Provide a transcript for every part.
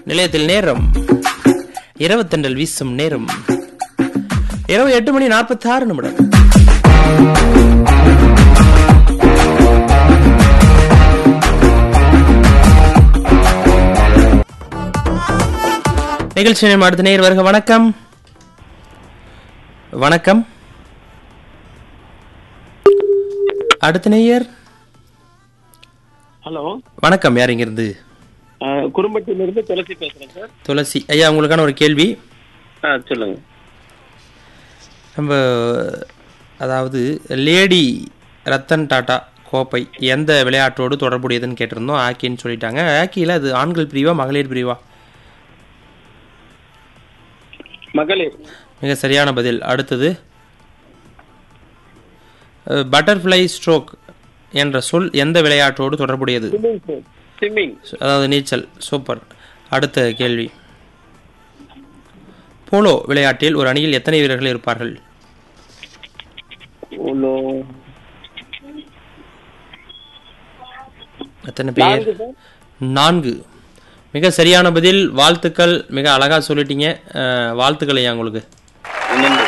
நிலையத்தில் நேரம் இரவு தென்றல் வீசும் நேரம் இரவு எட்டு மணி நாற்பத்தி ஆறு நிமிடம் நிகழ்ச்சி நேரம் அடுத்த நேர் வருக வணக்கம் வணக்கம் அடுத்த நேயர் ஹலோ வணக்கம் யார் இங்கிருந்து குறும்பட்டியிலிருந்து துளசி பேசுறேன் சார் துளசி ஐயா உங்களுக்கான ஒரு கேள்வி ஆ சொல்லுங்க நம்ம அதாவது லேடி ரத்தன் டாட்டா கோப்பை எந்த விளையாட்டோடு தொடர்புடையதுன்னு கேட்டிருந்தோம் ஹாக்கின்னு சொல்லிட்டாங்க ஹாக்கியில் அது ஆண்கள் பிரிவா மகளிர் பிரிவா மகளிர் மிக சரியான பதில் அடுத்தது பட்டர்ஃப்ளை ஸ்ட்ரோக் என்ற சொல் எந்த விளையாட்டோடு தொடர்புடையது ஸ்விம்மிங் சார் ஸ்விம்மிங் அதாவது நீச்சல் சூப்பர் அடுத்த கேள்வி போலோ விளையாட்டில் ஒரு அணியில் எத்தனை வீரர்கள் இருப்பார்கள் ஓலோ எத்தனை பேர் நான்கு மிக சரியான பதில் வாழ்த்துக்கள் மிக அழகா சொல்லிட்டீங்க அஹ், வாழ்த்துக்கள் ஐயா உங்களுக்கு நன்றி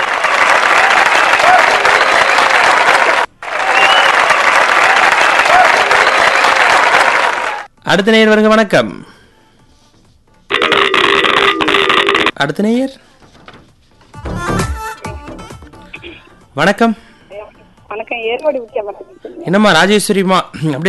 அடுத்த நேயர் வருங்க வணக்கம் அடுத்த நேயர் வணக்கம் வணக்கம் ஏர்வாடி முக்கியமாக என்னம்மா ராஜேஸ்வரிமா அப்படியே